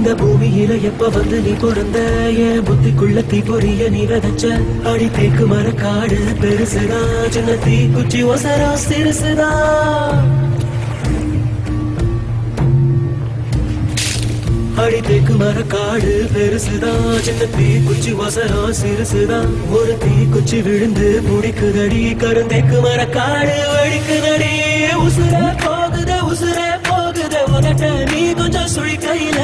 இந்த பூமியில எப்ப வந்து நீ பிறந்த என் புத்திக்குள்ள தீ பொரிய நீ விதைச்ச அடி தேக்கு மர காடு பெருசுதா சின்ன தீ குச்சி ஒசரா சிறுசுதா அடி தேக்கு மர காடு பெருசுதா சின்ன தீ குச்சி ஒசரா சிறுசுதா ஒரு தீ குச்சி விழுந்து முடிக்குதடி கருந்தேக்கு மர காடு வெடிக்குதடி உசுர போகுத உசுர போகுத உனட்ட நீ கொஞ்சம் சுழி கையில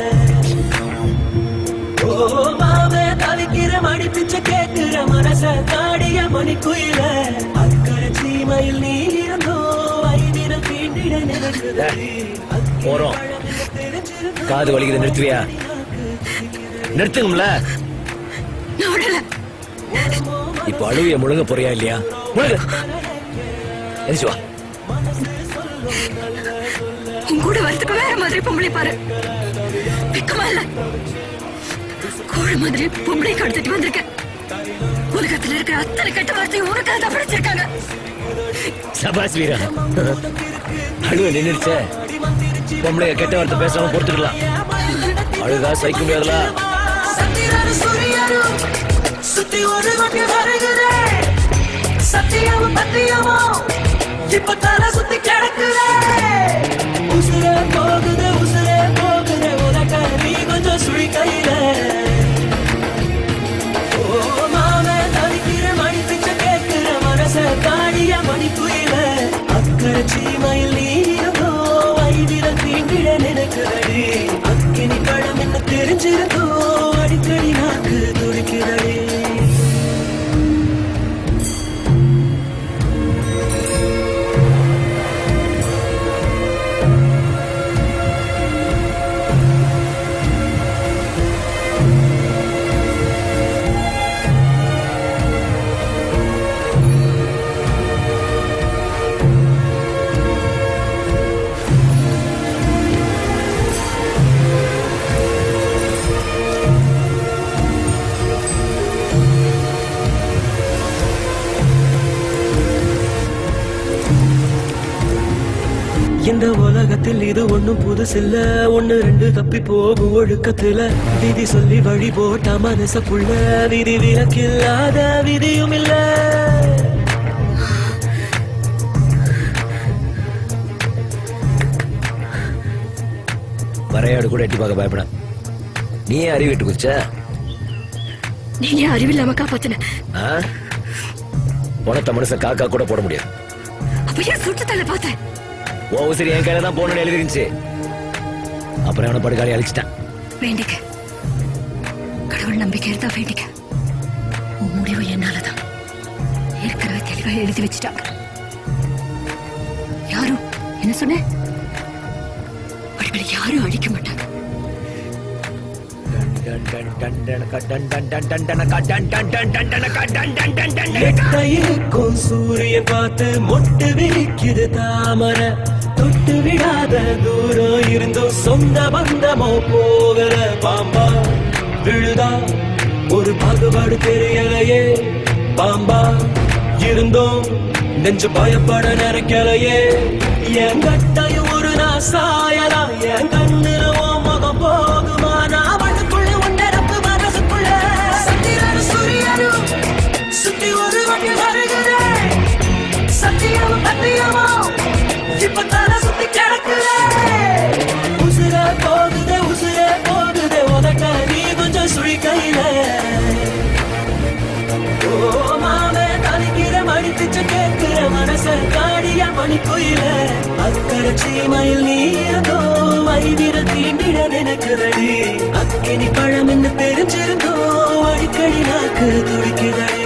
ஓ மாவே தவிக்கிற மடி பிச்சை கேட்கிற மனச காடிய மணி குயில அக்கறை சீமையில் நீ இருந்தோ ஐதினம் தீண்டிட நினைக்குதடி போறோம். காது வலிக்குது நிறுத்துவியா நிறுத்துங்கம்ல நான் விடல இப்ப அழுவிய முழுங்க போறியா இல்லையா முழுங்க எரிச்சு வா உன் கூட வரதுக்கு வேற மாதிரி பொம்பளை பாரு வெக்கமா இல்ல கோழ மாதிரி பொம்பளை கடத்திட்டு வந்திருக்கேன் உலகத்துல இருக்கிற அத்தனை கெட்ட வார்த்தையும் உனக்காக தான் படிச்சிருக்காங்க சபாஸ் வீரா அழுவ நின்னுடுச்சே பொம்பளைய கெட்ட வார்த்தை பேசாம பொறுத்துக்கலாம் அழுதா சைக்க முடியாதுல சத்தியாரு சூரியரும் சுத்தி ஒரு வண்டி வருகிறே சத்தியமும் பத்தியமும் இப்ப தலை சுத்தி கிடக்குறே உசுரே போகுது உசுரே போகுது உனக்க நீ கொஞ்சம் சுழி கையில ஓ மாமே தவிக்கிற மணி பிச்சை கேட்கிற மனச காடிய மணி குயில அக்கறை சீமையில் நீரோ வைதிர தீண்டிட நினைக்கிறடி அக்கினி பழம் என்ன தெரிஞ்சிருந்தோ அடிக்கடி நாக்கு துடிக்கிறடி இந்த உலகத்தில் இது ஒண்ணும் புதுசில்ல ஒண்ணு ரெண்டு தப்பி போகும் ஒழுக்கத்துல விதி சொல்லி வழி போட்ட மனசுக்குள்ள விதி விலக்கில்லாத விதியும் இல்ல வரையாடு கூட எட்டி பார்க்க பயப்பட நீ ஏன் அறிவிட்டு குச்ச நீங்க அறிவில்லாம காப்பாத்தின உனத்த மனுஷ காக்கா கூட போட முடியாது அப்ப ஏன் சுட்டு தள்ள பார்த்தேன் ஓ உசிரி என் கையில தான் போகணும்னு எழுதி இருந்துச்சு அப்புறம் அவனை படுகாலி அழிச்சிட்டான் வேண்டிக்க கடவுள் நம்பிக்கை இருந்தா வேண்டிக்க உன் முடிவு என்னாலதான் ஏற்கனவே தெளிவா எழுதி வச்சுட்டாங்க யாரும் என்ன சொன்ன அவர்களை யாரும் அழிக்க மாட்டாங்க எட்டையிருக்கும் சூரியன் பார்த்து மொட்டு விரிக்குது தாமரை தொட்டு விடாத தூரம் இருந்தும் சொந்த பந்தமோ போகல பாம்பா விழுதா ஒரு பாகுபாடு தெரியலையே பாம்பா இருந்தோம் நெஞ்சு பயப்பட நினைக்கலையே என் கட்டையும் ஒரு நான் சாயலாம் என் கண்ணுல உன் முகம் போகுமா நான் அவனுக்குள்ள ஒன்னரப்பு மனசுக்குள்ள சத்திரனு சூரியனும் சுத்தி ஒரு வண்டி வருகிறே சத்தியமும் பத்தியமும் இப்ப தலை சுத்தி கிடக்குறே உசுர போகுதே உசுர போகுதே உதட்ட நீ கொஞ்சம் சுழி கையில ஓ மாமே தலிக்கிற மணி பிச்சை கேட்கிற மனச காடிய மணி குயில அக்கறை சீமையில் நீ இருந்தோ வைவிர தீண்டிட நினைக்கிறடி அக்கினி பழம் என்ன தெரிஞ்சிருந்தோ அடிக்கடி நாக்கு துடிக்கிறடி